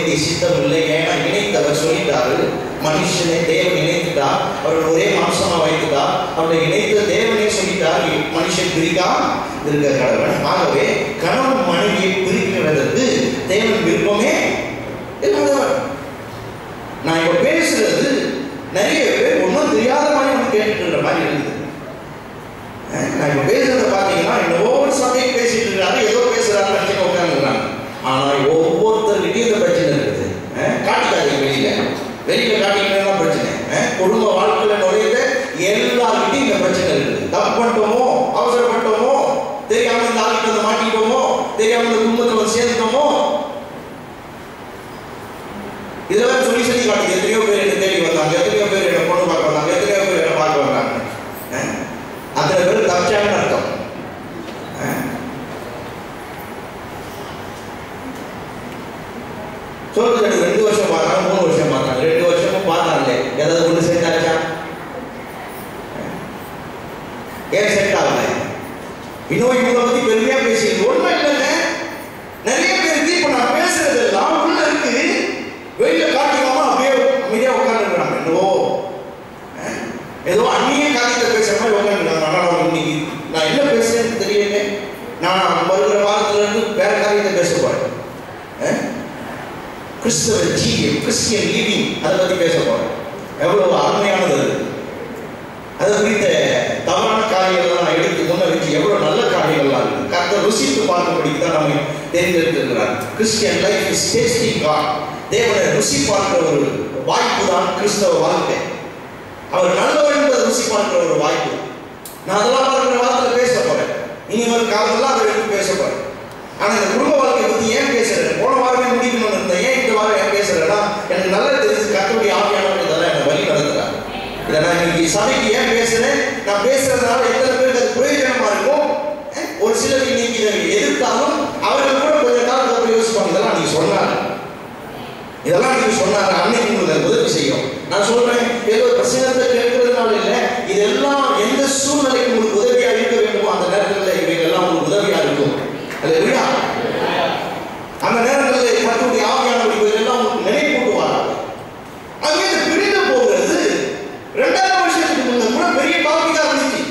தேவனுடைய சித்தம் இல்லை ஏன்னா இணைத்தவர் சொல்லிட்டாரு மனுஷனை தேவன் இணைத்துட்டா அவர்கள் ஒரே மாம்சமா வைத்துட்டா அவரை இணைத்த தேவனே சொல்லிட்டார் மனுஷன் பிரிக்கா இருக்க கடவுள் ஆகவே கணவன் மனைவியை பிரிக்கிறதற்கு தேவன் விருப்பமே இல்லாதவர் நான் இப்ப பேசுறது நிறைய பேர் ஒன்றும் தெரியாத மாதிரி வந்து கேட்டுட்டு இருக்கிற மாதிரி இருக்குது அஹ் நான் இப்ப பேசுறத பாத்தீங்கன்னா என்னவோ ஒரு சமயம் பேசிட்டு இருக்காரு ஏதோ பேசுறாரு நினைச்சு உட்காந்துருக்காங்க ஆனா ஒவ்வொருத்தர்கிட்டயும் இந்த பிரச்சனை இருக்குது அஹ் காட்டிக்காதீங்க வெளியில வெளியில காட்டிங்கன்னா பிரச்சனை அஹ் குடும்ப வாழ்க்கையில நுழைந்த எல்லார்கிட்டையும் இந்த பிரச்சனை இருக்குது தப்பு பண்ணிட்டோமோ அவசரப்பட்டோமோ தெரியாம இந்த ஆளுக்கு வந்து மாட்டிக்கிட்டோமோ தெரியாம இந்த குடும்பத்துல வந்து சேர்ந்துட்டோமோ இதெல்லாம் சொல்லி சொல்லி காட்டுது எத்தனையோ பேர் என்ன தேடி வந்தாங்க எத்தனையோ பேர் என்ன பொண்ணு பார்க்க வந்தாங்க எத்தனையோ பேர் என்ன பார்க்க வந்தாங்க அஹ் அத்தனை பேர் தப்பிச்சாங்கன்னு அர்த்தம் அஹ் சொல்றது எனக்கு ரெண்டு வருஷம் பார்த்தாங்க மூணு வருஷம் பார்த்தாங்க ரெண்டு வருஷமும் பார்த்தாங்களே ஏதாவது ஒன்று செட் ஆச்சா ஏன் செட் ஆகல இன்னும் இவங்களை பத்தி பெருமையா பேசிட்டு ஒண்ணும் இல்லைங்க நிறைய பேருக்கு இப்ப நான் பேசுறது எல்லாம் உள்ள இருக்கு வெளியில காட்டிக்காம அப்படியே அமைதியா உட்காந்துருக்காங்க என்னவோ அஹ், ஏதோ அந்நிய காரியத்தை பேசுற மாதிரி உட்காந்துருக்காங்க ஆனா நான் இன்னைக்கு நான் என்ன பேசுறேன்னு தெரியல நான் வருகிற வாரத்துல இருந்து வேற காரியத்தை பேச போறேன் அஹ், கிறிஸ்தவ ஜீவியம் கிறிஸ்டியன் லிவிங் அதை பத்தி பேச போறேன் எவ்வளவு அருமையானது அது அது குறித்த தவறான காரியங்கள் நான் எடுத்து முன்ன வச்சு எவ்வளவு நல்ல காரியங்கள்லாம் இருக்கு கர்த்தர் ருசித்து பார்க்கும்படிக்கு தான் நம்ம தேர்ந்தெடுத்திருக்கிறார் Christian life is tasting God தேவனை ருசி பார்க்கிற ஒரு வாய்ப்பு தான் கிறிஸ்தவ வாழ்க்கை அவர் நல்லவர் என்பதை ருசி பார்க்கிற ஒரு வாய்ப்பு நான் அதெல்லாம் பார்க்கிற வாரத்தில் பேச போறேன் இனி வரும் காலத்துல அதை எடுத்து பேச போறேன் ஆனா இந்த குடும்ப வாழ்க்கை பத்தி ஏன் பேசுறேன் போன வாரமே முடிக்கணும்னு இருந்தேன் ஏன் இந்த வாரம் ஏன் பேசுறேன்னா எனக்கு நல்லா தெரிஞ்சு கத்தோடைய ஆவியானவர் இதெல்லாம் என்னை வழி நடத்துறாரு இதை நான் இன்னைக்கு சபைக்கு ஏன் பேசுறேன் நான் பேசுறதுனால எத்தனை பேருக்கு அது பிரயோஜனமா இருக்கும் அஹ், ஒரு சிலர் இன்னைக்கு இதை எதிர்த்தாலும் அவர்கள் கூட கொஞ்ச நாள் அப்படி யோசிப்பாங்க இதெல்லாம் நீங்க சொன்னாங்க இதெல்லாம் நீங்க சொன்னாங்க அன்னைக்கு உங்களுக்கு உதவி செய்யும் நான் சொல்றேன் ஏதோ பிரசங்கத்தை கேட்கறதுனால இல்ல இதெல்லாம் எந்த சூழ்நிலைக்கு உங்களுக்கு உதவியா இருக்க வேண்டுமோ அந்த நேரத்தில் இவைகள் எல்லாம் உங்களுக்கு உதவியா இருக்கும் அது இல்லையா அந்த நேரங்களில் கத்துடைய ஆவியானவர் இவைகள் எல்லாம் உங்களுக்கு நினைப்பூட்டுவார் அதுவே இந்த பிரிந்து போகிறது ரெண்டாயிரம் வருஷத்துக்கு முன்ன கூட பெரிய டாபிக்கா இருந்துச்சு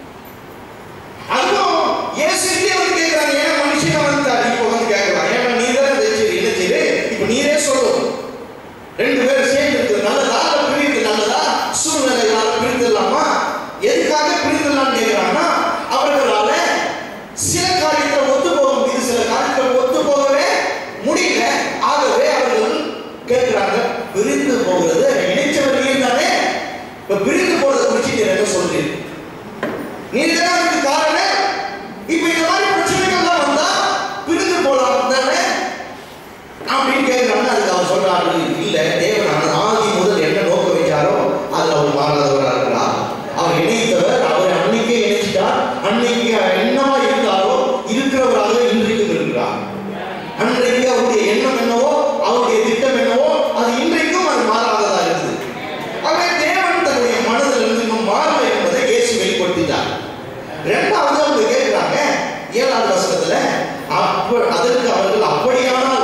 அதுவும் இயேசுகிட்டே வந்து கேட்கிறாங்க ஏன் மனுஷன் வந்துட்டார் இப்போ வந்து கேட்கலாம் ஏன்னா நீ தானே வச்சிரு என்ன செய்யுது இப்போ நீரே சொல்லணும் ரெண்டு பேரும் சேர்ந்து இருக்குது நல்லதா இல்ல பிரிந்து நல்லதா சூழ்நிலைகளால பிரிந்துடலாமா எதுக்காக பிரிந்துடலாம்னு கேட்கிறாங்கன்னா அவர்களால சில காரியத்தை ஒத்து போக முடியுது சில காரியத்தை ஒத்து போகவே முடியல ஆகவே அவர்கள் கேட்கிறாங்க பிரிந்து போகிறது இணைச்சவர் நீர் தானே இப்ப பிரிந்து போறதை குறிச்சு நீர் என்ன சொல்றீங்க நீர் தானே அதுக்கு காரணம் இப்ப இந்த மாதிரி பிரச்சனைகள்லாம் வந்தா பிரிந்து போலாம் தானே அப்படின்னு கேட்கிறாங்க அதுக்கு அவர் சொல்றாரு இல்ல தேவன் அந்த ஆதி முதல் என்ன நோக்க வச்சாரோ அதுல அவர் மாறாதவரா இருக்கிறார் அவர் இணைத்தவர் அவர் அன்னைக்கே இணைச்சிட்டார் அன்னைக்கு என்னவா இருந்தாரோ இருக்கிறவராக இன்றைக்கும் இருக்கிறார் அன்றைக்கு அவருடைய எண்ணம் என்னவோ அவருடைய திட்டம் என்னவோ அது இன்றைக்கும் அது மாறாததா இருக்குது ஆகவே தேவன் தன்னுடைய மனதில் இருந்து இன்னும் மாறல என்பதை இயேசு வெளிப்படுத்திட்டார் ரெண்டாவது அவங்க கேட்கிறாங்க ஏழாவது வசனத்துல அப்ப அதற்கு அவர்கள் அப்படியானால்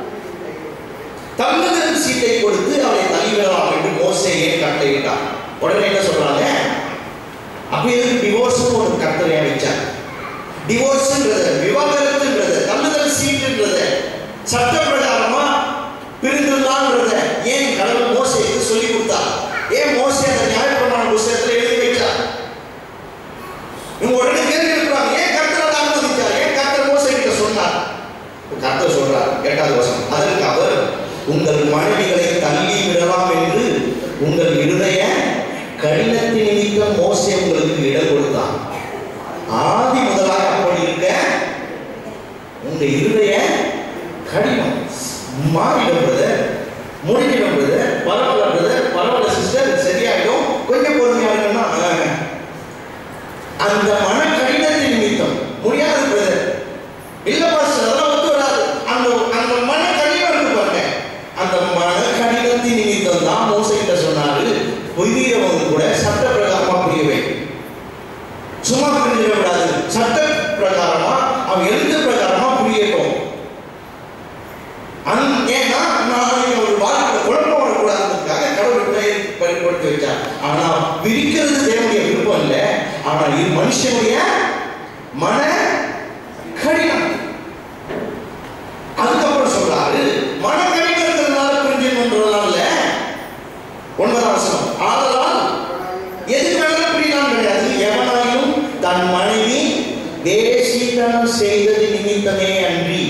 தங்குதல் சீட்டை கொடுத்து அவரை தள்ளிவிடலாம் என்று மோசையே கட்டளையிட்டார் உடனே என்ன சொல்றாங்க அப்ப எதுக்கு டிவோர்ஸ்னு ஒரு கட்டளையா வச்சார் டிவோர்ஸ்ன்றது விவாகரத்துன்றது தள்ளுதல் சீட்டுன்றது சட்ட பிரகாரமா பிரிந்துள்ளான்றத ஏன் கடவுள் மோசைக்கு சொல்லி கொடுத்தார் ஏன் மோசை அந்த நியாயப்பிரமாண புஸ்தகத்தில் எழுதி வைச்சார் இவங்க உடனே கேள்வி இருக்கிறாங்க ஏன் கர்த்தர் அனுமதிச்சார் ஏன் கர்த்தர் மோசை கிட்ட சொன்னார் கர்த்தர் சொல்றார் எட்டாவது வருஷம் அதற்கு அவர் உங்கள் மனைவிகளை தள்ளி விடலாம் என்று உங்கள் இருதய கடினத்தின் நிமித்தம் மோசே உங்களுக்கு இடம் கொடுத்தான் ஆதி முதலாக அப்படி இருக்க உங்க இருதய கடினம் மாறிடும் பிரதர் முடிஞ்சிடும் பிரதர் பரவாயில்ல பிரதர் பரவாயில்ல சிஸ்டர் இது சரியாயிடும் கொஞ்சம் பொறுமையா இருக்கணும்னா ஆஹ். அந்த மன கடினத்தின் நிமித்தம் முடியாது பிரதர் இல்ல பாஸ்டர் அதெல்லாம் ஒத்து வராது அந்த அந்த மன கடினம் இருக்கு பாருங்க அந்த மன கடினத்தின் நிமித்தம் தான் மோசை கிட்ட சொன்னாரு புதியவங்க கூட சட்ட பிரகாரமா புரியவே சும்மா புரிஞ்சிடக்கூடாது சட்ட பிரகாரமா அவன் எழுத்து பிரகாரமா புரியட்டும் அந் ஏன்னா நான் மனுஷனுடைய மன கடினம் அதுக்கப்புறம் சொல்றாரு மன கடினத்தினால பிரிஞ்சுன்றதுனால ஒன்பதாம் வசனம் ஆதலால் எதுக்காக பிரியலாம் கிடையாது எவனாயும் தன் மனைவி தேசீகரணம் செய்தது நிமித்தமே அன்றி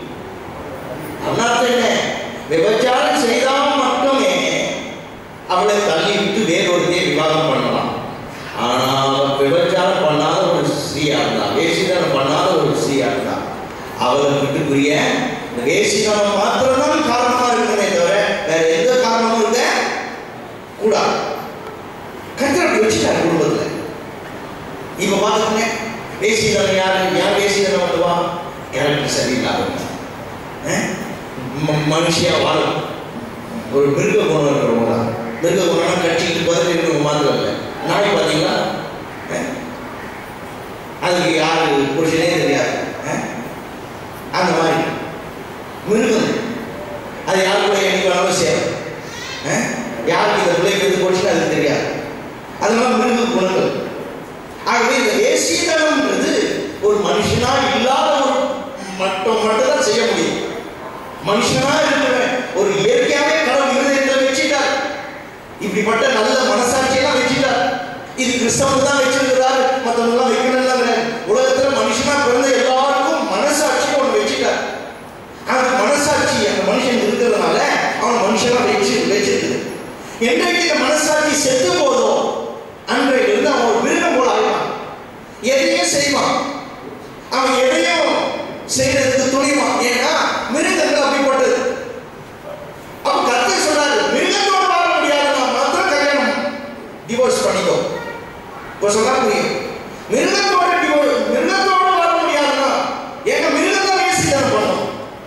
அண்ணாத்த என்ன விபச்சாரம் செய்தால் மட்டுமே அவளை தள்ளி விட்டு வேறொருத்தையே விவாகம் பண்ணலாம் ஆனா அவ விபச்சாரம் பண்ணாத ஒரு ஸ்ரீயா இருந்தா வேசிதனம் பண்ணாத ஒரு ஸ்ரீயா இருந்தா அவளுக்கு புரிய இந்த வேசிதனம் மாத்திரம்தான் காரணமா இருக்குமே தவிர வேற எந்த காரணமும் இருக்க கூடாது கத்திர அப்படி வச்சுட்டாரு குடும்பத்துல இப்ப பாத்துக்கங்க வேசிதனம் யாரு யார் வேசிதனம் பண்ணுவா கேரக்டர் சரியில்லாதவங்க அஹ்? ம- மனுஷியா வாழும் ஒரு மிருக குணம் இருக்கிறவங்க தான் மிருக குணம் கட்சிக்கு பதில் இருக்கிறவங்க மாத்திரம் இல்லை நாய் பார்த்தீங்களா அஹ்? அதுக்கு யாரு புருஷனே தெரியாது அஹ்? அந்த மாதிரி மிருகம் அது யார் கூட எனக்கு வேணாலும் சேரும் அஹ்? யாருக்கு இந்த பிள்ளை பெற்று போச்சுன்னு அதுக்கு தெரியாது அதனால மிருக குணங்கள் ஆகவே இந்த தேசியதனம்ன்றது ஒரு மனுஷனா இல்லாத ஒரு மட்டும் மட்டும் தான் செய்ய முடியும் மனுஷனா இருக்கிறவன் ஒரு இயற்கையாவே கடவுள் இருதயத்தில் வச்சுட்டார் இப்படிப்பட்ட நல்ல மனசாட்சியெல்லாம் வச்சுட்டார் இது கிறிஸ்தவன் தான் வச்சிருக்கிறார் மற்றவங்களாம் வைக்கணும்லாம் கிடையாது உலகத்துல மனுஷனா பிறந்த எல்லாருக்கும் மனசாட்சி ஒன்று வச்சுட்டார் அந்த மனசாட்சி அந்த மனுஷன் இருக்கிறதுனால அவன் மனுஷனா வச்சு வச்சிருக்குது என்றைக்கு இந்த மனசாட்சி செத்து போதோ அன்றையிலிருந்து அவன் ஒரு மிருகம் போல ஆயிடுவான் எதையும் செய்வான் அவன் எதையும் செய்யறதுக்கு துணிவான் ஏன்னா மிருகங்கள் அப்படிப்பட்டது அப்ப கர்த்தர் சொல்றாரு மிருகத்தோட வாழ முடியாதுன்னா மாத்திரம் கல்யாணம் டிவோர்ஸ் பண்ணிக்கோ இப்போ சொன்னா புரியும் மிருகத்தோட டிவோர்ஸ் மிருகத்தோட வாழ முடியாதுன்னா ஏங்க மிருகத்தை வேசித்தனம் பண்ணும்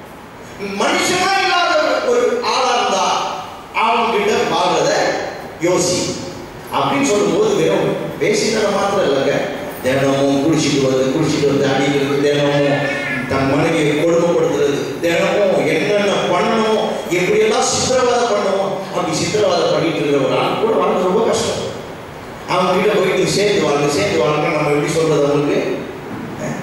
மனுஷனா இல்லாத ஒரு ஆளா இருந்தா அவன் கிட்ட வாழ்றத யோசி அப்படின்னு சொல்லும்போது வெறும் வேசித்தனம் மாத்திரம் இல்லைங்க தினமும் குடிச்சிட்டு வந்து குடிச்சிட்டு வந்து அடிக்கிறது தினமும் தன் மனைவியை கொடுமைப்படுத்துறது தினமும் என்னென்ன பண்ணணும் எப்படியெல்லாம் சித்திரவதை பண்ணணும் அப்படி சித்திரவதை பண்ணிட்டு இருக்கிற ஒரு ஆள் கூட வாழ்றது ரொம்ப கஷ்டம் அவங்க கிட்ட போயிட்டு சேர்ந்து வாழ்ந்து சேர்ந்து வாழ்ங்க நம்ம எப்படி சொல்றது அவங்களுக்கு அஹ்?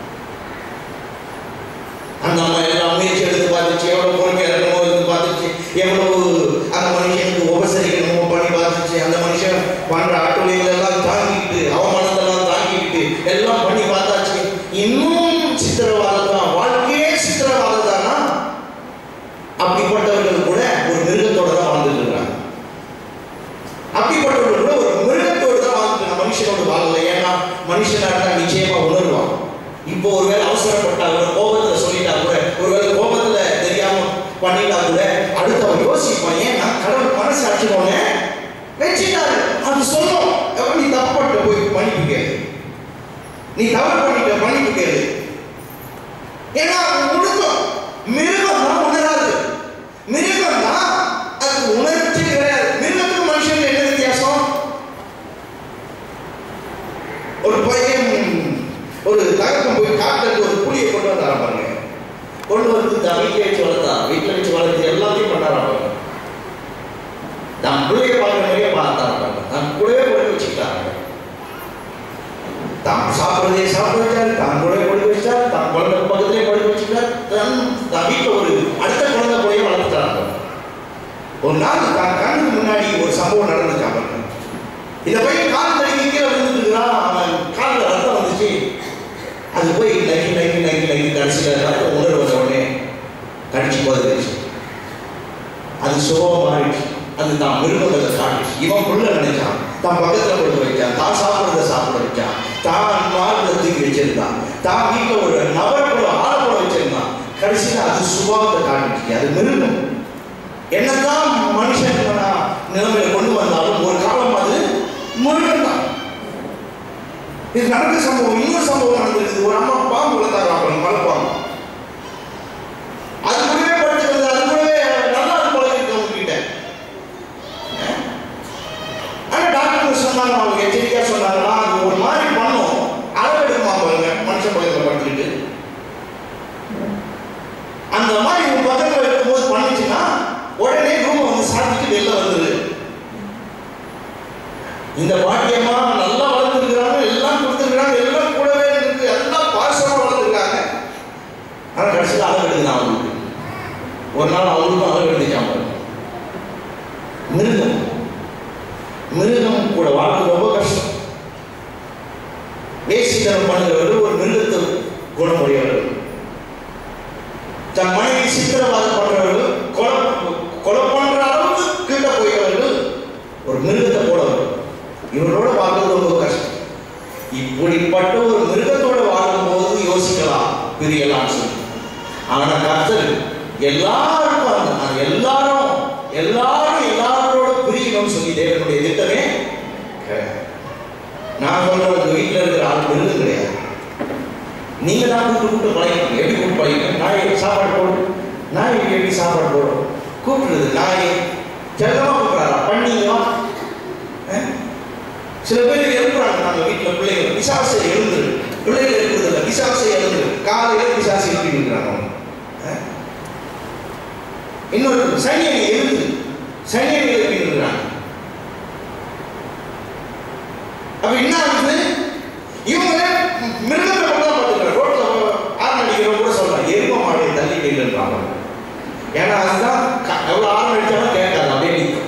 அந்த அம்மா எல்லாம் முயற்சி எடுத்து பார்த்துச்சு எவ்வளவு பொறுமையா இருக்கணுமோ இருந்து பார்த்துச்சு எவ்வளவு அந்த மனுஷனுக்கு உபசரிக்கணுமோ பண்ணி பார்த்துச்சு அந்த மனுஷன் பண்ற ஆட்டோலிகள் எல்லாம் தாங்கிட்டு அவமானத்தெல்லாம் தாங்கிட்டு எல்லாம் பண்ணி பார்த்தாச்சு இன்னும் சித்திரவாதம் தான் வாழ்க்கையே சித்திரவாதம் தானா அப்படிப்பட்டவர்கள் கூட ஒரு மிருகத்தோட தான் வாழ்ந்துட்டு இருக்காங்க அப்படிப்பட்டவர்கள் கூட ஒரு மிருகத்தோடு தான் வாழ்ந்துட்டு மனுஷனோடு வாழல ஏன்னா மனுஷனா இருந்தா நிச்சயமா உணர்வான் இப்போ ஒருவேளை அவசரப்பட்டா கூட கோபத்துல சொல்லிட்டா கூட ஒருவேளை கோபத்துல தெரியாம பண்ணிட்டா கூட அடுத்தவன் யோசிப்பான் ஏன்னா கடவுள் மனசாட்சி ஒண்ணு வச்சுட்டாரு அது சொல்லும் எப்ப நீ தப்பு பண்ணிட்ட போய் மன்னிப்பு கேளு நீ தவறு பண்ணிட்ட மன்னிப்பு கேளு ஏன்னா அது முழுக்கும் மிருகம் தான் உணராது மிருகம் தான் அதுக்கு உணர்ச்சி கிடையாது மிருகத்துக்கு மனுஷன் என்ன வித்தியாசம் ஒரு பையன் ஒரு தகப்பன் போய் காட்டுல இருந்து ஒரு புளியை கொண்டு வந்தாரா பாருங்க கொண்டு வந்து தான் வீட்டில் வச்சு வளர்த்தா வீட்டில் வச்சு வளர்த்து எல்லாத்தையும் பண்ணாரா பாருங்க தம் பிள்ளைய பார்க்குற மாதிரியே பார்த்தாரா பாருங்க தம் கூடவே படுக்க வச்சுக்கிட்டாங்க தாம் சாப்பிட்றதே சாப்பிட வச்சாரு தான் கூட படுக்க வச்சாரு தான் குழந்தை பக்கத்திலே படுக்க வச்சுட்டார் தன் தான் வீட்டில் ஒரு அடுத்த குழந்தை போய் வளர்த்துட்டாங்க ஒரு நாள் தான் கண்ணுக்கு முன்னாடி ஒரு சம்பவம் நடந்துச்சா பாருங்க இந்த பையன் கால் தடுக்கி கீழே விழுந்துட்டு இருக்கிறான் அவன் காலில் ரத்தம் வந்துச்சு அது போய் நகி நகி நகி நகி கடைசியில் ரத்த உணர்வு வந்த உடனே கடிச்சு போதச்சு அது சுபம் மாறிடுச்சு அது தான் மிருகங்களை காட்டுச்சு இவன் புள்ள நினைச்சான் தான் பக்கத்தில் கொடுத்து வைச்சான் தான் சாப்பிட்றத சாப்பிட வச்சான் தான் மார்பில் தூக்கி வச்சிருந்தான் தான் வீட்டில் ஒரு நபர் போல ஆளை போல வச்சிருந்தான் கடைசியில் அது சுபாவத்தை காட்டுச்சு அது மிருகம் என்னதான் மனுஷன் நிலைமையில கொண்டு வந்தாலும் ஒரு காலம் அது மிருகம் தான் இது நடந்த சம்பவம் இன்னொரு சம்பவம் நடந்திருக்கு ஒரு அம்மா பாம்பு வளர்த்தாங்க அப்புறம் மலைப்பாம்பு அது கூடவே படிச்சு வந்து அது கூடவே நல்லா அது பழகிருக்கு அவங்க கிட்ட அஹ்? ஆனா டாக்டர் சொன்னாங்க அவங்க எச்சரிக்கையா சொன்னாங்களா அது ஒரு மாதிரி பண்ணும் அளவு எடுக்குமா பாருங்க மனுஷன் பக்கத்துல படுத்துக்கிட்டு அந்த மாதிரி உங்க பக்கத்துல இருக்கும்போது பண்ணுச்சுன்னா உடனே ரூமை வந்து சாத்திட்டு வெளில வந்துரு இந்த பாட்டியம்மா நல்லா வளர்த்துருக்கிறாங்க எல்லாம் கொடுத்துருக்காங்க ஒரு நாள் அவங்களுக்கும் அளவு எடுத்துக்காம மிருகம் மிருகம் கூட வாழ்க்கை ரொம்ப கஷ்டம் வேசித்தனம் பண்ணுகிறவர்கள் ஒரு மிருகத்தை குணமுடையவர்கள் தன் மனைவி சித்திரவாதம் பண்றவர்கள் கொலை கொலை பண்ற அளவுக்கு கிட்ட போயவர்கள் ஒரு மிருகத்தை போலவர்கள் இவரோட வாழ்றது ரொம்ப கஷ்டம் இப்படிப்பட்ட ஒரு மிருகத்தோட வாழும்போது யோசிக்கலாம் பிரியலாம் சொல்லி ஆனா கர்த்தர் எல்லாருக்கும் அந்த அந்த எல்லாரும் எல்லாரும் எல்லாரோட பிரியணும்னு சொல்லி தேவனுடைய திட்டமே கிடையாது. நான் சொல்ற உங்க வீட்டில் இருக்கிற ஆள் மிருகம் கிடையாது நீங்க தான் கூப்பிட்டு கூப்பிட்டு பழகிக்கணும் எப்படி கூப்பிட்டு பழகிக்கணும் நாய் சாப்பாடு போடும் நாய் எப்படி சாப்பாடு போடும் கூப்பிடுறது நாய் செல்லமா கூப்பிடுறாரா பண்ணீங்களா அஹ்? சில பேர் எழுப்புறாங்க நாங்க வீட்டுல பிள்ளைங்க பிசாசை எழுந்துரு பிள்ளைகள் எழுப்புறது இல்லை பிசாசை எழுந்துரு காலையில பிசாசை எழுப்பி நிற்கிறாங்க இன்னொரு சனியனை எழுந்து சனியனை எழுப்பி நிற்கிறாங்க அப்ப என்ன ஆகுது இவங்க மிருகத்தை கூட தான் பார்த்துக்கிறாங்க ரோட்ல ஆரன் அடிக்கிறவங்க கூட சொல்றாங்க எரும மாடை தள்ளி நின்றுன்றாங்க ஏன்னா அதுதான் க- எவ்வளவு ஆரன் அடிச்சாலும் கேட்காது அப்படியே நிற்கும்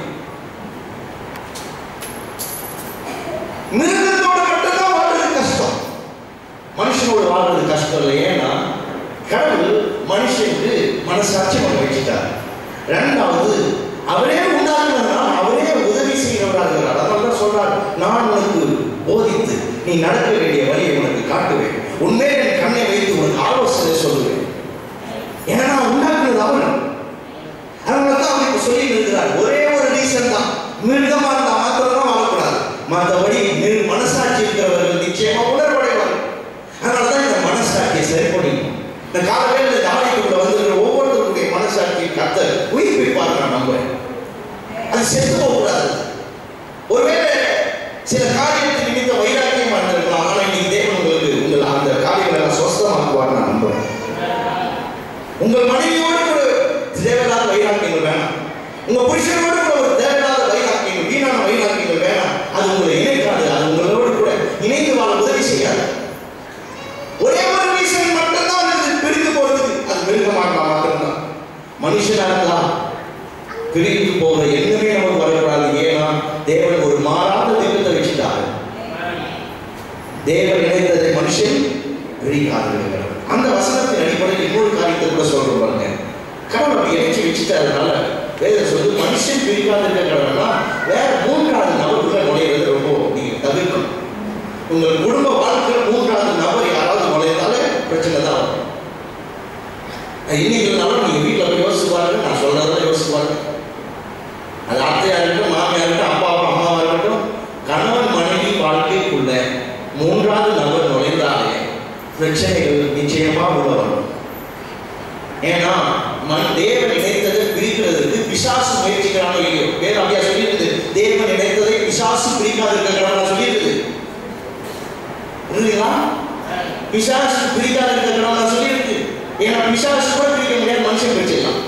மிருகத்தோட மட்டும்தான் வாழ்றது கஷ்டம் மனுஷனோட வாழ்றது கஷ்டம் இல்லை ஏன்னா கடவுள் மனுஷனுக்கு மனசாட்சி பண்ண வச்சுட்டார் ரெண்டாவது அவரே உண்டாக்குனதுனால் அவரே உதவி செய்கிறவராக இருக்கிறார் அதனால தான் சொல்றார் நான் உனக்கு போதித்து நீ நடக்க வேண்டிய வழியை உனக்கு காட்டுவேன் உண்மையே என் கண்ணை வைத்து உனக்கு ஆலோசனை சொல்லுவேன் ஏன்னா நான் உண்டாக்குனது அவர் அதனால தான் அவர் இப்ப சொல்லி இருக்கிறார் ஒரே ஒரு ரீசன் தான் மிருகமா இருந்தா மாத்திரம் தான் வாழக்கூடாது மற்றபடி மிரு மனசாட்சி இருக்கிறவர்கள் நிச்சயமா உணர்வடைவார்கள் அதனால தான் இந்த மனசாட்சியை சரி பண்ணிக்கணும் இந்த காலவேல இந்த ஆலயத்துக்குள்ள வந்திருக்கிற ஒவ்வொருத்தருடைய மனசாட்சியை கத்த உயிர்ப்பிப்பார் நான் நம்புறேன் அது செத்து போகக்கூடாது ஒருவேளை சில காரியத்தை நிமித்த வைராக்கியமா இருந்திருக்கலாம் ஆனா இன்னைக்கு தேவன் உங்களுக்கு உங்கள் அந்த காரியங்களை எல்லாம் சொஸ்தமாக்குவார் நான் நம்புறேன் உங்கள் மனைவியோடு கூட தேவையில்லாத வைராக்கியங்கள் வேணாம் உங்க புருஷனோடு கூட ஒரு தேவையில்லாத வைராக்கியங்கள் வீணான வைராக்கியங்கள் வேணாம் அது உங்களை இணைக்காது அது உங்களோடு கூட இணைந்து வாழ உதவி செய்யாது ஒரே ஒரு ரீசன் மட்டும்தான் அது பிரிந்து போறதுக்கு அது மிருகமா இருந்தா மாத்திரம்தான் மனுஷனா இருந்தா பிரிந்து போகிற எண்ணமே நமக்கு வரக்கூடாது ஏன்னா தேவன் ஒரு மாறாத தெய்வத்தை வச்சுட்டாரு தேவன் இணைத்ததை மனுஷன் பிரிக்காது அந்த வசனத்தின் அடிப்படையில் இன்னொரு காரியத்தை கூட சொல்றோம் பாருங்க கடவுள் அப்படி இணைச்சு வச்சுட்டதுனால வேத சொல்லு மனுஷன் பிரிக்காது இருக்க கடவுள்னா வேற மூன்றாவது நபர் உள்ள நுழையிறது ரொம்ப நீங்க தவிர்க்கணும் உங்கள் குடும்ப வாழ்க்கையில் மூன்றாவது நபர் யாராவது நுழைந்தாலே பிரச்சனை தான் வரும் இன்னைக்கு இருந்தாலும் நீங்க வீட்டில் போய் யோசிச்சு பாருங்க நான் சொல்றதை யோசிச்சு பாருங்க அது அத்தையா இருக்கட்டும் மாமியா இருக்கட்டும் அப்பா அம்மாவா இருக்கட்டும் கணவன் மனைவி வாழ்க்கைக்குள்ள மூன்றாவது நபர் நுழைந்தாலே பிரச்சனைகள் நிச்சயமா உள்ள வரும் ஏன்னா மண் தேவன் இணைத்ததை பிரிக்கிறதுக்கு பிசாசு முயற்சிக்கிறானோ இல்லையோ வேற அப்படியா சொல்லியிருக்குது தேவன் இணைத்ததை பிசாசு பிரிக்காது இருக்கிறான் சொல்லியிருக்குது புரியுதுங்களா பிசாசு பிரிக்காது இருக்கிறான் சொல்லியிருக்கு ஏன்னா பிசாசு கூட பிரிக்க முடியாது மனுஷன் பிரிச்சிடலாம்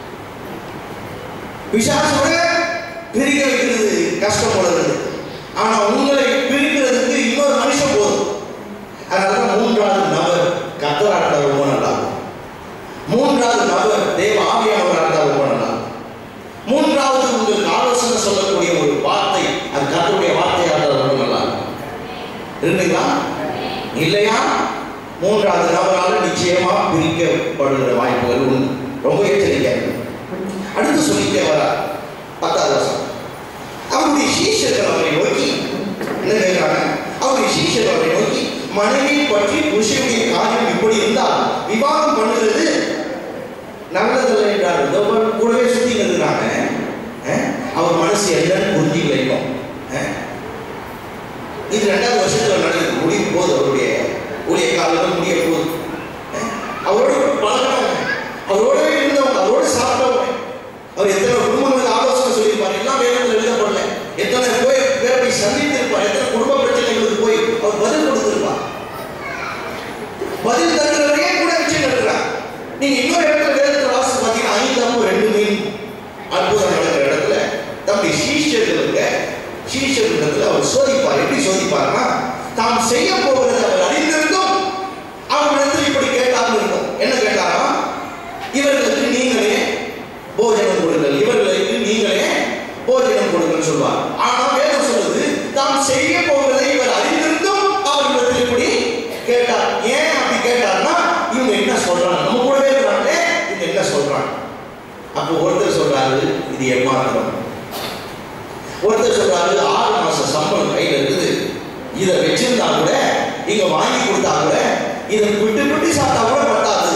பிசாசு கூட பிரிக்க வைக்கிறது கஷ்டம் போல இருக்குது ஆனா உங்களை பிரிக்கிறதுக்கு இன்னொரு மனுஷன் போதும் அதனால மூன்றாவது நபர் கத்தராக இருந்தால் ரொம்ப நல்லா இருக்கும். மூன்றாவது நபர் தேவ ஆவியானவராக இருந்தால் ரொம்ப நல்லா இருக்கும். மூன்றாவது உங்களுக்கு ஆலோசனை சொல்லக்கூடிய ஒரு வார்த்தை அது கத்தருடைய வார்த்தையாக இருந்தால் ரொம்ப நல்லா இருக்கும் இருந்தீங்களா இல்லையா மூன்றாவது நபரால் நிச்சயமா பிரிக்கப்படுகிற வாய்ப்புகள் உண்டு ரொம்ப எச்சரிக்கையா இருக்கு. அடுத்து சொல்லிட்டே வர பத்தாவது வருஷம் அவருடைய சீஷர்கள் அவரை நோக்கி என்ன கேட்கிறாங்க அவருடைய சீஷர்கள் அவரை நோக்கி மனைவி பற்றி புருஷனுடைய காரியம் இப்படி இருந்தால் விவாதம் பண்ணுகிறது நல்லதில்லை என்றார் இதோ பாரு, கூடவே சுத்தி இருக்கிறாங்க அவர் மனசு என்னன்னு புரிஞ்சுக்கல இன்னும் அஹ். இது ரெண்டாவது வருஷத்துல நடக்குது முடிய போகுது அவருடைய ஊழிய காலம் முடிய போகுது அஹ். அவரோட பழகினவங்க அவரோடவே இருந்தவங்க அவரோட சாப்பிட்டவங்க அவர் எத்தனை குடும்பங்களுக்கு ஆலோசனை சொல்லியிருப்பார் எல்லாம் வேதத்தில் எழுதப்படல எத்தனை போய் பேரை போய் சந்தித்திருப்பார் எத்தனை குடும்ப பிரச்சனைகளுக்கு போய் அவர் பதில் கொடுத்திருப்பார் பதில் தருகிறவரையே கூட வச்சு நடக்கிறார் நீங்க இன்னொரு இடத்துல வேதத்தில் வாசி பார்த்தீங்கன்னா ஐந்தாம் ரெண்டு மீன் அற்புதம் நடக்கிற இடத்துல தம்முடைய சீஷர்களுக்கு சீஷர்களிடத்துல அவர் சோதிப்பார் எப்படி சோதிப்பார்னா தாம் செய்ய போகிறது அவர் அறிந்திருந்தும் அவரிடத்தில் இப்படி கேட்டாமல் இருக்கும் என்ன கேட்டாரா இவர்களுக்கு நீங்களே சொல்வார் ஆனால் வேதம் சொல்லுது தாம் செய்ய போவதை இவர் அறிந்திருந்தும் அவரிடத்தில் இப்படி கேட்டார் ஏன் அப்படி கேட்டார்னா இவங்க என்ன சொல்றாங்க நம்ம கூடவே இருக்கிறாங்களே இவங்க என்ன சொல்றாங்க அப்போ ஒருத்தர் சொல்றாரு இது ஏமாத்திரம் ஒருத்தர் சொல்றாரு ஆறு மாசம் சம்பளம் கையில இருக்குது இதை வச்சிருந்தா கூட இங்க வாங்கி கொடுத்தா கூட இதை விட்டு விட்டு சாப்பிட்டா கூட பத்தாது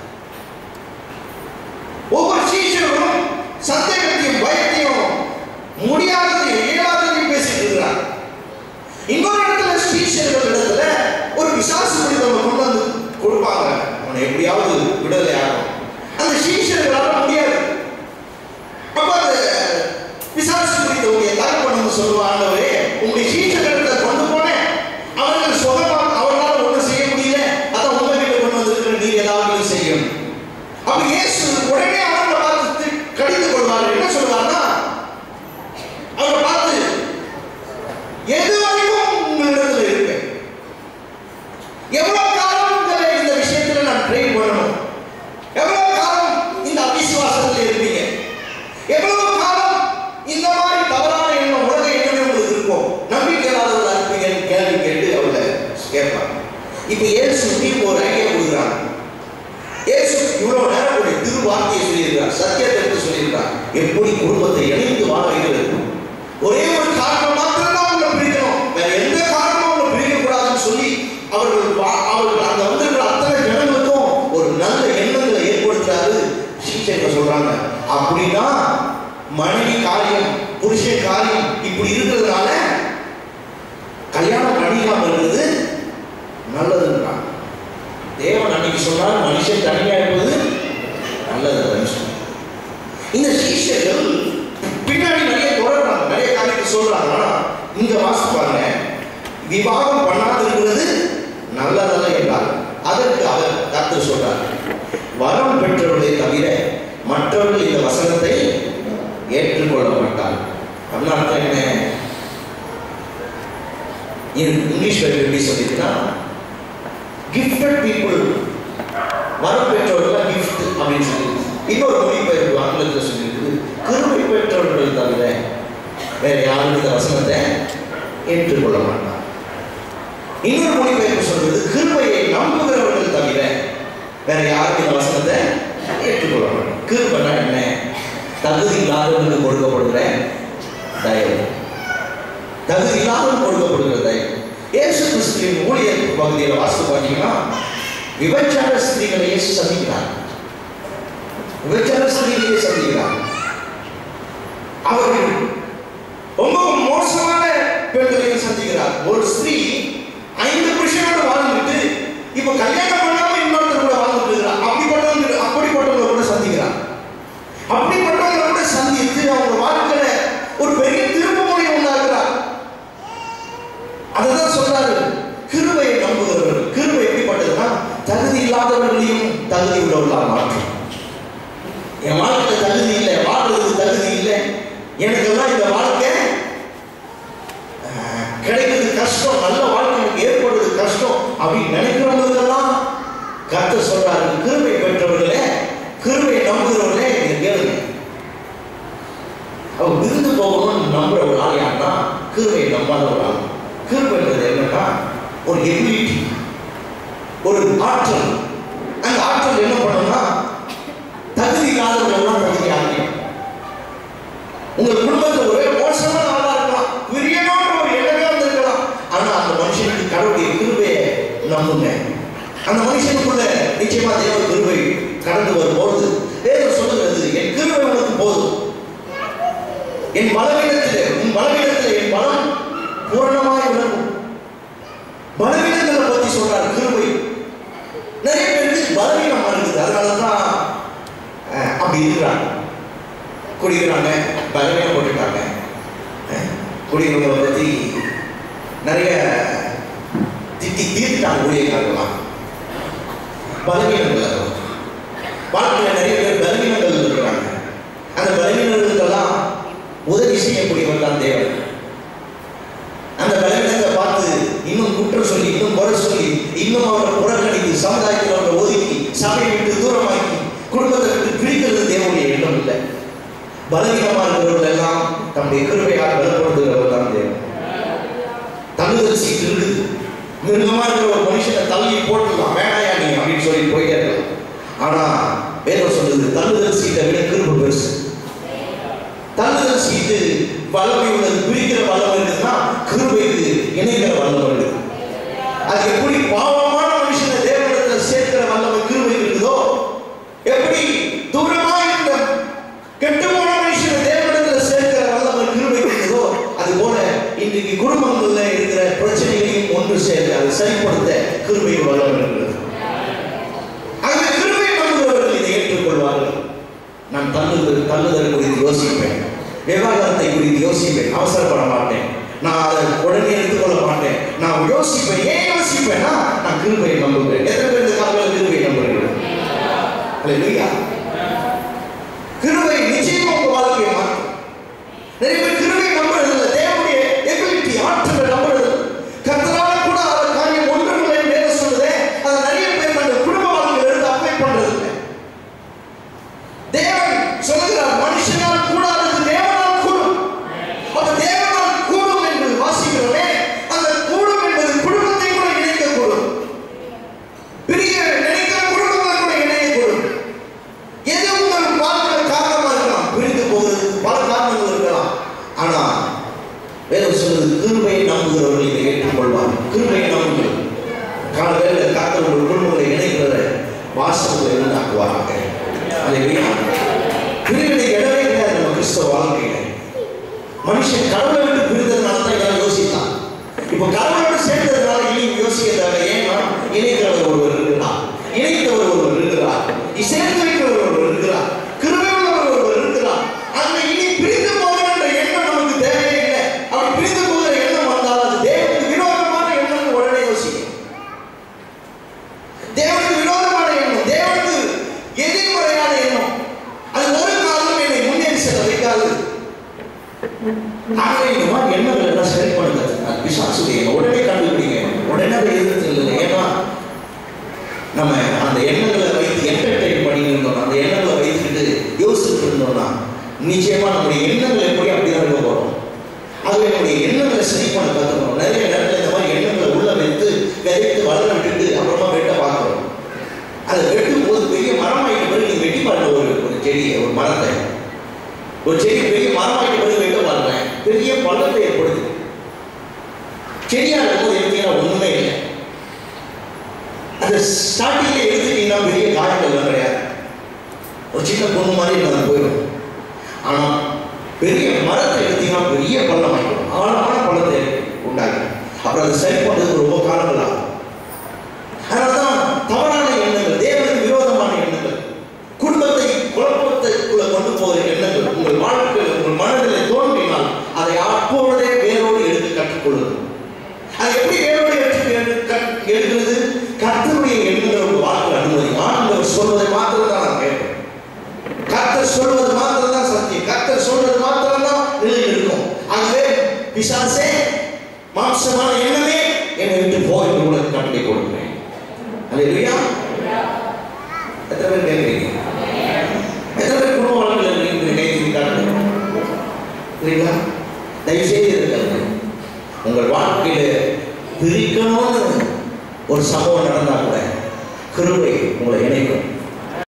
ஒவ்வொரு சீஷரும் சந்தேகத்தையும் பயத்தையும் முடியாததையும் இயலாததையும் பேசிட்டு இருக்கிறார் இன்னொரு இடத்துல சீஷர்கள் இடத்துல ஒரு விசாசு மனிதனை கொண்டு வந்து கொடுப்பாங்க அவனை எப்படியாவது விடுதலை ஆகும் அந்த சீஷர்களால முடியாது அப்ப அந்த விசாரிச்சு முடித்தவங்க தகப்பன் வந்து சொல்லுவாண்டவரே உங்களுடைய சீஷர்களிடத்தை கொண்டு போனேன் அவர்கள் சுகமா அவர்களால் ஒன்றும் செய்ய முடியல அதான் உங்க வீட்டில் கொண்டு வந்திருக்கிற நீ ஏதாவது செய்யும் அப்ப இயேசு உடனே அவர்களை பார்த்து கடிந்து கொள்வார் என்ன சொல்வார்னா அவரை பார்த்து எது வரைக்கும் உங்களிடத்தில் இருப்பேன் எவ்வளவு காலம் உங்களை இந்த விஷயத்துல நான் ட்ரெயின் பண்ணணும் எவ்வளவு காலம் இந்த அவிசுவாசத்தில் இருப்பீங்க எவ்வளவு காலம் இந்த மாதிரி தவறான எண்ணம் உலக எண்ணமே உங்களுக்கு இருக்கும் நம்பிக்கை இல்லாதவர்களா இருப்பீங்கன்னு கேள்வி கேட்டு அவளை கேட்பாங்க இப்ப இயேசு தீர்ப்பு ஒரு ஐடியா கொடுக்குறாங்க இயேசு இவ்வளவு நேரம் ஒரு திருவார்த்தையை சொல்லியிருக்கிறார் சத்தியத்தை எடுத்து சொல்லியிருக்கிறார் எப்படி குடும்பத்தை இணைந்து வாழ வைக்கிறது ஒரே ஒரு காரணம் மாத்திரம் தான் உங்களை பிரிக்கணும் வேற எந்த காரணமும் உங்களை பிரிக்க கூடாதுன்னு சொல்லி அவர்கள் வா- அவர்கள் அங்க வந்திருக்கிற அத்தனை ஜனங்களுக்கும் ஒரு நல்ல எண்ணங்களை ஏற்படுத்துறாரு சீச்சர்கள் சொல்றாங்க அப்படின்னா மனைவி காரியம் புருஷன் காரியம் இப்படி இருக்கிறதுனால கல்யாணம் பண்ணிக்காம இருக்கிறது நல்லதுன்றாங்க தேவன் அன்னைக்கு சொன்னார் மனுஷன் தனியா இருப்பது நல்லது அப்படின்னு சொன்னார். இந்த சீஷர்கள் பின்னாடி நிறைய தொடர்றாங்க நிறைய காரியத்தை சொல்றாங்க ஆனா இங்க வாசிப்பாங்க விவாகம் பண்ணாது இருக்கிறது நல்லதல்ல என்றார் அதற்கு அவர் கர்த்தர் சொல்றார் வரம் பெற்றவர்களை தவிர மற்றவர்கள் இந்த வசனத்தை ஏற்றுக்கொள்ள மாட்டார் அப்படின்னா அர்த்தம் என்ன இது இங்கிலீஷ் பைபிள் எப்படி சொல்லியிருக்கா கிஃப்டட் பீப்புள் வரம் பெற்றவர்கள் கிஃப்ட் அப்படின்னு சொல்லி இன்னொரு மொழிபெயர்ப்பு ஆங்கிலத்தில் சொல்லியிருக்குது கிருபை பெற்றவர்கள் தவிர வேற யாரும் இந்த வசனத்தை ஏற்றுக்கொள்ள மாட்டார் இன்னொரு மொழிபெயர்ப்பு சொல்றது கிருபையை நம்புகிறவர்கள் தவிர வேற யாரும் இந்த வசனத்தை ஏற்றுக்கொள்ள மாட்டார் கிருபைனா என்ன தகுதி இல்லாதவர்களுக்கு கொடுக்கப்படுகிற தயவு தகுதி இல்லாமல் கொடுக்கப்படுகிற தயவு இயேசு கிறிஸ்துவின் ஊழியர் பகுதியில் வாசித்து பார்த்தீங்கன்னா விபச்சார ஸ்திரீகளை இயேசு சந்திக்கிறார் விபச்சார ஸ்திரீகளையே சந்திக்கிறார் அவர்கள் ரொம்ப மோசமான பெண்களையும் சந்திக்கிறார் ஒரு ஸ்திரீ ஐந்து புருஷனோட வாழ்ந்துட்டு இப்ப கல்யாணம் பண்ணாம இன்னொருத்தர் கூட வாழ்ந்துட்டு இருக்கிறார் அப்படிப்பட்டவங்க அப்படிப்பட்டவங்க கூட சந்திக்கிறார் அப்படிப்பட்டவங்க கூட சந்தித்து அவங்க வாழ்க்கையில ஒரு பெரிய திருப்புமுனை உண்டாக்குறார் அதுதான் சொல்றாரு கிருபையை நம்புகிறவர்கள் கிருபை எப்படிப்பட்டதுன்னா தகுதி இல்லாதவர்களையும் தகுதி உள்ளவர்களாக மாற்றும் என் வாழ்க்கை தகுதி இல்லை வாழ்றதுக்கு தகுதி இல்லை எனக்கெல்லாம் இந்த வாழ்க்கை அஹ், கிடைக்கிறது கஷ்டம் நல்ல வாழ்க்கை எனக்கு ஏற்படுறது கஷ்டம் அப்படின்னு நினைக்கிறவங்களுக்கெல்லாம் கர்த்தர் சொல்றாரு கிருபை பெற்றவர்களே கிருபை நம்புகிறவர்களே நீங்க கேளுங்க அவ விருந்து போகணும்னு நம்புற ஒரு ஆள் யாருன்னா கிருபை நம்பாத ஒரு ஆள் கிருபைன்றது என்னன்னா ஒரு எபிலிட்டி ஒரு ஆற்றல் அந்த ஆற்றல் என்ன பண்ணும்னா தகுதி இல்லாதவர்கள்லாம் தகுதி ஆகிடும் உங்கள் குடும்பத்தில் ஒரே மோசமான ஆளா இருக்கலாம் பிரியமான ஒரு எண்ணமே வந்திருக்கலாம் ஆனா அந்த மனுஷனுக்கு கடவுளுடைய கிருபையை நம்புங்க அந்த மனுஷனுக்குள்ள நிச்சயமா தேவ கிருபை கடந்து வரும்போது வேதம் சொல்லுகிறது என் கிருபை உனக்கு போதும் என் பலவீனத்திலே உன் பலவீனத்திலே என் பலம் பூரணமாய் விளங்கும் பலவீனங்களை பத்தி சொல்றார் கிருபை நிறைய பேருக்கு பலவீனமா இருக்குது அதனால தான் அஹ், அப்படி இருக்கிறாங்க குடிக்கிறாங்க பலவீனம் போட்டுட்டாங்க அஹ், குடிக்கிறவங்களை பத்தி நிறைய திட்டி தீர்த்துட்டாங்க ஊழியக்காரர்களாம் பலவீனங்கள் அது. வாழ்க்கையில் நிறைய பேர் பலவீனங்கள் இருக்கிறாங்க அந்த பலவீனங்களுக்கெல்லாம் உதவி செய்யக்கூடியவர் தான் தேவன் அந்த பலவீனத்தை பார்த்து இன்னும் குற்றம் சொல்லி இன்னும் குறை சொல்லி இன்னும் அவரை புறக்கணித்து சமுதாயத்தில் அவரை ஒதுக்கி சபையை விட்டு தூரமாக்கி குடும்பத்தை விட்டு பிரிக்கிறது தேவனுடைய எண்ணம் இல்லை பலவீனமா இருக்கிறவர்கள் எல்லாம் தம்முடைய கிருபையால் பலப்படுத்துகிறவர் தான் தேவன் தள்ளுதல் சீட்டு இருக்குது மிருகமா இருக்கிற ஒரு மனுஷனை தள்ளி போட்டுடலாம் வேணாயா நீ அப்படின்னு சொல்லி போயிட்டே இருக்கலாம் ஆனா வேதம் சொல்லுது தள்ளுதல் சீட்டை விட கிருப பெருசு தள்ளுதல் சீட்டு வல்லமை உள்ளது பிரிக்கிற வல்லம் இருக்குதுன்னா கிருபைக்கு இணைக்கிற வல்லம் இருக்குது அது எப்படி பாவமான மனுஷனை தேவனிடத்தில் சேர்க்கிற வல்லமை கிருபை இருக்குதோ எப்படி தூரமா இருந்த கெட்டு போன மனுஷனை தேவனிடத்தில் சேர்க்கிற வல்லமை கிருபை இருக்குதோ அது போல இன்றைக்கு குடும்பங்கள்ல இருக்கிற பிரச்சனைகளையும் ஒன்று சேர்த்து அதை சரிப்படுத்த கிருபை வல்லம் இருக்கிறது ஆகவே கிருபை நம்புகிறவர்கள் இதை ஏற்றுக்கொள்வார்கள் நான் தள்ளுதல் தள்ளுதல் குறித்து யோசிப்பேன் விவாகரத்தை குறித்து யோசிப்பேன் அவசரப்பட மாட்டேன் நான் அதை உடனே எடுத்துக்கொள்ள மாட்டேன் நான் யோசிப்பேன் ஏன் யோசிப்பேன்னா நான் கிருபையை நம்புகிறேன் எத்தனை பேர் இந்த காலத்தில் கிருபையை நம்புகிறேன் அல்லேலூயா கிருபை நிச்சயமா உங்க வாழ்க்கையை மாற்றும் நிறைய பேர் கிருபை நம்புறது இல்லை தேவனுடைய எபிலிட்டி ஆற்றலை நம்புறது இல்லை. கர்த்தரால கூட அந்த காரியம் ஒன்றுமில்லை வேற சொல்லுதே அதை நிறைய பேர் தங்கள் குடும்ப வாழ்க்கையில் எடுத்து அப்ளை பண்றது இல்லை தேவன் சொல்லுகிறார் மனுஷனால் கூடாதது தேவனால் கூடும் அப்ப தேவனால் கூடும் என்று வாசிக்கிறோமே அந்த கூடும் என்பது குடும்பத்தை கூட இணைக்கக்கூடும் பிரிய நினைக்கிற குடும்பங்களை கூட இணையக்கூடும் எது உங்கள் வாழ்க்கை காரணமா இருக்கலாம் பிரிந்து போகிறது பல காரணங்கள் இருக்கலாம் ஆனா வேதம் சொல்லுது கிருபையை நம்புகிறவர்கள் இதை ஏற்றுக்கொள்வார் கிருபையை நம்புங்கள் காலவேளை காத்த உங்கள் குடும்பங்களை இணைக்கிற வாசல்களை உண்டாக்குவாராக அல்லேலூயா பிரிவினை இடமே கிடையாது நம்ம கிறிஸ்தவ வாழ்க்கையில மனுஷன் கடவுளை விட்டு பிரிந்ததுனால தான் இதெல்லாம் யோசித்தான் இப்போ கடவுளோடு சேர்ந்ததுனால இனி யோசிக்க தேவை ஏன்னா இணைக்கிறவர் ஒருவர் இருக்கிறார் இணைத்தவர் ஒருவர் இருக்கிறார் சேர்த்து வைக்கிறவர் ஒருவர் இருக்கிறார் கிருபை உள்ளவர் ஒருவர் இருக்கிறார் அந்த இனி பிரிந்து போகிற எண்ணம் நமக்கு தேவையே இல்லை அப்படி பிரிந்து போகிற எண்ணம் வந்தால் அது தேவனுக்கு விரோதமான எண்ணம் உடனே யோசிக்கும் தேவனுக்கு விரோதமான எண்ணம் தேவனுக்கு எதிர்மறையான எண்ணம் அது ஒரு காலம் என்னை முன்னேறி செல்ல வைக்காது ஆகவே இந்த மாதிரி எண்ணங்கள் எல்லாம் சரி பண்ணுங்க அது பிசாசுடைய உடனே கண்டுபிடிங்க உடனே அதை எதிர்த்து இல்லை ஏன்னா நம்ம அந்த எண்ணங்களை வைத்து என்டர்டைன் பண்ணி இருந்தோம் அந்த எண்ணங்களை வைத்துக்கிட்டு யோசிச்சுட்டு இருந்தோம்னா நிச்சயமா நம்முடைய எண்ணங்கள் எப்படி அப்படிதான் இருக்க போறோம் ஆகவே நம்முடைய எண்ணங்களை சரி பண்ண கற்றுக்கணும் நிறைய நேரத்தில் இந்த மாதிரி எண்ணங்களை உள்ள வைத்து விதைத்து வளர விட்டுட்டு அப்புறமா வெட்ட பார்க்குறோம் அதை வெட்டும் போது பெரிய மரமாயிட்ட பிறகு நீங்க வெட்டி பாருங்க ஒரு ஒரு செடியை ஒரு மரத்தை ஒரு செடி பெரிய மரமாயிட்ட பிறகு வெட்ட பாருங்க பெரிய பள்ளத்தை ஏற்படுது செடியா இருக்கும்போது எடுத்தீங்கன்னா ஒண்ணுமே இல்லை அந்த ஸ்டார்டிங்ல எடுத்துட்டீங்கன்னா பெரிய காயங்கள் கிடையாது ஒரு சின்ன பொண்ணு மாதிரி நம்ம போயிடும் ஆனா பெரிய மரத்தை எடுத்தீங்கன்னா பெரிய பள்ளம் ஆகிடும் ஆழமான பள்ளத்தை உண்டாகும் அப்புறம் அதை சரி பண்றதுக்கு ரொம்ப காலங்கள் ஆகும் அதனால்தான் தவறான எண்ணங்கள் தேவனுக்கு விரோதமான எண்ணங்கள் குடும்பத்தை குழப்பத்துக்குள்ள கொண்டு போகிற எண்ணங்கள் உங்கள் வாழ்க்கையில் உங்கள் மனதில் தோன்றினால் அதை அப்பொழுதே வேரோடு எடுத்து கற்றுக்கொள்ளுங்கள் அது எப்படி வேரோடு எடுத்து எடு- கற்- எடுக்கிறது கர்த்தருடைய எண்ணங்கள் உங்கள் வாழ்க்கை அனுமதி ஆண்டவர் சொல்வதை மாத்திரம் தான் நான் கேட்பேன் கர்த்தர் சொல்வது மாத்திரம் தான் சத்தியம் கர்த்தர் சொல்வது மாத்திரம் தான் நிலை இருக்கும் ஆகவே பிசாசே மாம்சமான எண்ணமே என்னை விட்டு போ என்று உனக்கு கட்டளை கொடுக்கிறேன் அல்லேலூயா எத்தனை பேர் கேட்குறீங்க எத்தனை பேர் குடும்ப வாழ்க்கையில் இருக்கிறீங்க கை தூக்கி காட்டுங்க இல்லைங்களா தயவு செய்து இருக்காங்க உங்கள் வாழ்க்கையில பிரிக்கணும்னு ஒரு சம்பவம் நடந்தா கூட கிருபை உங்களை இணைக்கும்